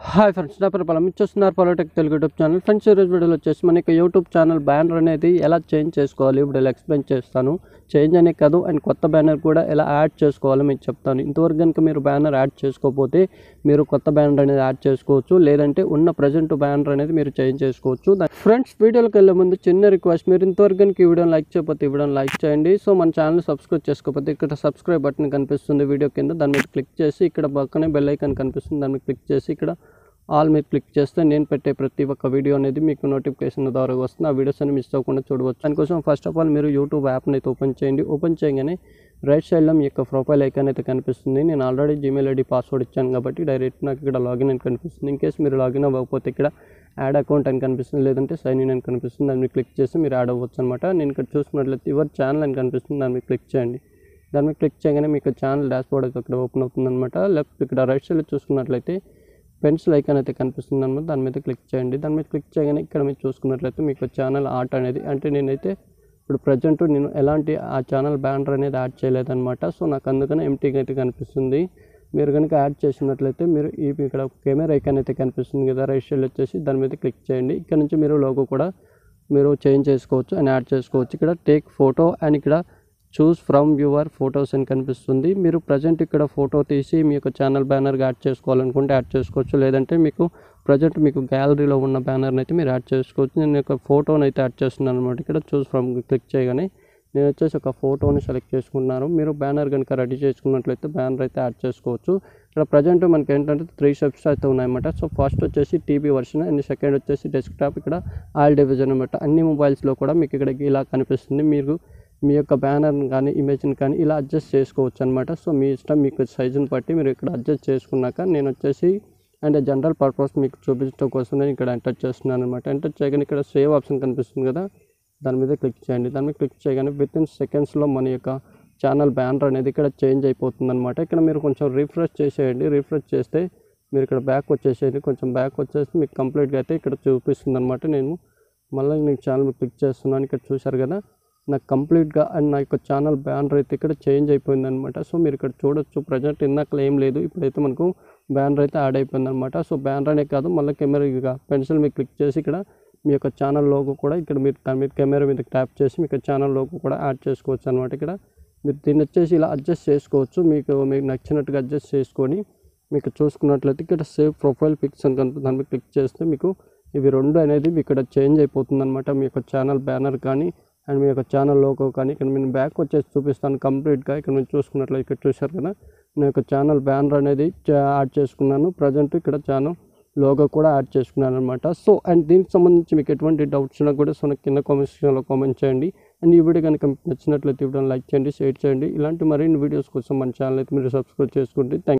hi friends నా పేరు పలం చూస్తున్నారు Polytech Telugu YouTube channel friends ఈరోజు వీడియోలో వచ్చేసి మనకి యూట్యూబ్ ఛానల్ బ్యానర్ అనేది ఎలా చేంజ్ చేసుకోవాలి ఇప్పుడు ఇలా ఎక్స్ప్లెయిన్ చేస్తాను చేంజ్ అనే కాదు అండ్ కొత్త బ్యానర్ కూడా ఎలా యాడ్ చేసుకోవాలో మీకు చెప్తాను ఇంతవరకు కనుక మీరు బ్యానర్ యాడ్ చేసుకోకపోతే మీరు కొత్త బ్యానర్ అనేది యాడ్ చేసుకోవచ్చు లేదంటే ఉన్న ప్రజెంట్ బ్యానర్ అనేది మీరు చేంజ్ చేసుకోవచ్చు ఫ్రెండ్స్ వీడియోకి వెళ్ళే ముందు చిన్న రిక్వెస్ట్ మీరు ఇంతవరకు కనుక ఈ వీడియోని లైక్ చేయకపోతే ఈ వీడియోని లైక్ చేయండి సో మన ఛానల్ సబ్స్క్రైబ్ చేసుకోకపోతే ఇక్కడ సబ్స్క్రైబ్ బటన్ కనిపిస్తుంది వీడియో కింద దాని మీద క్లిక్ చేసి ఇక్కడ పక్కనే బెల్ ఐకాన్ కనిపిస్తుంది దాని మీద క్లిక్ చేసి ఇక్కడ ఆల్ మీరు క్లిక్ చేస్తే నేను పెట్టే ప్రతి ఒక్క వీడియో అనేది మీకు నోటిఫికేషన్ ద్వారా వస్తుంది ఆ వీడియోస్ అని మిస్ అవ్వకుండా చూడవచ్చు దానికోసం ఫస్ట్ ఆఫ్ ఆల్ మీరు యూట్యూబ్ యాప్ని అయితే ఓపెన్ చేయండి ఓపెన్ చేయగానే రైట్ సైడ్లో మీ యొక్క ప్రొఫైల్ ఐకాన్ అయితే కనిపిస్తుంది నేను ఆల్రెడీ జీమెయిల్ ఐడి పాస్వర్డ్ ఇచ్చాను కాబట్టి డైరెక్ట్ నాకు ఇక్కడ లాగిన్ అని కనిపిస్తుంది ఇన్ కేస్ మీరు లాగిన్ అవ్వకపోతే ఇక్కడ యాడ్ అకౌంట్ అని కనిపిస్తుంది లేదంటే సైన్ ఇన్ అని కనిపిస్తుంది దాన్ని మీరు క్లిక్ చేసి మీరు యాడ్ అవ్వచ్చు అనమాట నేను ఇక్కడ చూసుకున్నట్లయితే యువర్ ఛానల్ అని కనిపిస్తుంది దాన్ని మీరు క్లిక్ చేయండి దాని మీద క్లిక్ చేయగానే మీకు ఛానల్ డాష్ బోర్డ్ అయితే ఇక్కడ ఓపెన్ అవుతుంది అనమాట లెఫ్ట్ ఇక్కడ రైట్ సైడ్లో చూసుకున్నట్లయితే పెన్సిల్ ఐకాన్ అయితే కనిపిస్తుంది అనమాట దాని మీద క్లిక్ చేయండి దాని మీద క్లిక్ చేయగానే ఇక్కడ మీరు చూసుకున్నట్లయితే మీకు ఛానల్ ఆర్ట్ అనేది అంటే నేనైతే ఇప్పుడు ప్రజెంట్ నేను ఎలాంటి ఆ ఛానల్ బ్యానర్ అనేది యాడ్ చేయలేదన్నమాట సో నాకు అందుకనే ఎంటీగా అయితే కనిపిస్తుంది మీరు కనుక యాడ్ చేసినట్లయితే మీరు ఈ ఇక్కడ కెమెరా ఐకాన్ అయితే కనిపిస్తుంది కదా రైట్ సైడ్ వచ్చేసి దాని మీద క్లిక్ చేయండి ఇక్కడ నుంచి మీరు లోగో కూడా మీరు చేంజ్ చేసుకోవచ్చు అండ్ యాడ్ చేసుకోవచ్చు ఇక్కడ టేక్ ఫోటో అండ్ ఇక్కడ చూస్ ఫ్రమ్ యువర్ ఫొటోస్ అని కనిపిస్తుంది మీరు ప్రజెంట్ ఇక్కడ ఫోటో తీసి మీ యొక్క ఛానల్ బ్యానర్గా యాడ్ చేసుకోవాలనుకుంటే యాడ్ చేసుకోవచ్చు లేదంటే మీకు ప్రజెంట్ మీకు గ్యాలరీలో ఉన్న బ్యానర్ని అయితే మీరు యాడ్ చేసుకోవచ్చు నేను ఒక ఫోటోని అయితే యాడ్ చేస్తున్నాను అనమాట ఇక్కడ చూస్ ఫ్రమ్ క్లిక్ చేయగానే నేను వచ్చేసి ఒక ఫోటోని సెలెక్ట్ చేసుకున్నాను మీరు బ్యానర్ కనుక రెడీ చేసుకున్నట్లయితే బ్యానర్ అయితే యాడ్ చేసుకోవచ్చు ఇక్కడ ప్రజెంట్ మనకి ఏంటంటే త్రీ స్టెప్స్ అయితే ఉన్నాయన్నమాట సో ఫస్ట్ వచ్చేసి టీవీ వర్షన్ అండ్ సెకండ్ వచ్చేసి డెస్క్టాప్ ఇక్కడ ఆల్ డివిజన్ అనమాట అన్ని మొబైల్స్లో కూడా మీకు ఇక్కడ ఇలా కనిపిస్తుంది మీరు మీ యొక్క బ్యానర్ని కానీ ఇమేజ్ని కానీ ఇలా అడ్జస్ట్ చేసుకోవచ్చు అనమాట సో మీ ఇష్టం మీకు సైజుని బట్టి మీరు ఇక్కడ అడ్జస్ట్ చేసుకున్నాక నేను వచ్చేసి అండ్ జనరల్ పర్పస్ మీకు చూపించడం కోసం నేను ఇక్కడ ఎంటర్ చేస్తున్నాను అనమాట ఎంటర్ చేయగానే ఇక్కడ సేవ్ ఆప్షన్ కనిపిస్తుంది కదా దాని మీద క్లిక్ చేయండి దాని మీద క్లిక్ చేయగానే విత్ ఇన్ సెకండ్స్లో మన యొక్క ఛానల్ బ్యానర్ అనేది ఇక్కడ చేంజ్ అయిపోతుంది అనమాట ఇక్కడ మీరు కొంచెం రిఫ్రెష్ చేసేయండి రిఫ్రెష్ చేస్తే మీరు ఇక్కడ బ్యాక్ వచ్చేసేయండి కొంచెం బ్యాక్ వచ్చేసి మీకు కంప్లీట్గా అయితే ఇక్కడ చూపిస్తుంది అనమాట నేను మళ్ళీ నేను ఛానల్ క్లిక్ చేస్తున్నాను ఇక్కడ చూశారు కదా నాకు కంప్లీట్గా అండ్ నా యొక్క ఛానల్ బ్యానర్ అయితే ఇక్కడ చేంజ్ అయిపోయింది అనమాట సో మీరు ఇక్కడ చూడొచ్చు ప్రజెంట్ ఇందాక ఏం లేదు ఇప్పుడైతే మనకు బ్యానర్ అయితే యాడ్ అయిపోయింది అనమాట సో బ్యానర్ అనే కాదు మళ్ళీ కెమెరా ఇక పెన్సిల్ మీకు క్లిక్ చేసి ఇక్కడ మీ యొక్క ఛానల్ లోగో కూడా ఇక్కడ మీరు దాని మీద కెమెరా మీద ట్యాప్ చేసి మీకు ఛానల్ లోగో కూడా యాడ్ చేసుకోవచ్చు అనమాట ఇక్కడ మీరు దీన్ని వచ్చేసి ఇలా అడ్జస్ట్ చేసుకోవచ్చు మీకు మీకు నచ్చినట్టుగా అడ్జస్ట్ చేసుకొని మీకు చూసుకున్నట్లయితే ఇక్కడ సేవ్ ప్రొఫైల్ పిక్స్ అని కనుక దాని మీద క్లిక్ చేస్తే మీకు ఇవి రెండు అనేది మీకు ఇక్కడ చేంజ్ అయిపోతుంది అనమాట మీ యొక్క ఛానల్ బ్యానర్ కానీ అండ్ మీ యొక్క ఛానల్ లోగో కానీ ఇక్కడ నేను బ్యాక్ వచ్చేసి చూపిస్తాను కంప్లీట్గా ఇక్కడ మీరు చూసుకున్నట్లయితే ఇక్కడ చూశారు కదా నేను యొక్క ఛానల్ బ్యానర్ అనేది యాడ్ చేసుకున్నాను ప్రజెంట్ ఇక్కడ ఛానల్ లోగో కూడా యాడ్ చేసుకున్నాను అనమాట సో అండ్ దీనికి సంబంధించి మీకు ఎటువంటి డౌట్స్ ఉన్నా కూడా సో నాకు కింద కామెంట్ సెక్షన్లో కామెంట్ చేయండి అండ్ ఈ వీడియో కనుక మీకు నచ్చినట్లయితే వీడియోని లైక్ చేయండి షేర్ చేయండి ఇలాంటి మరిన్ని వీడియోస్ కోసం మన ఛానల్ అయితే మీరు సబ్స్క్రైబ్ చేసుకోండి థ్యాంక్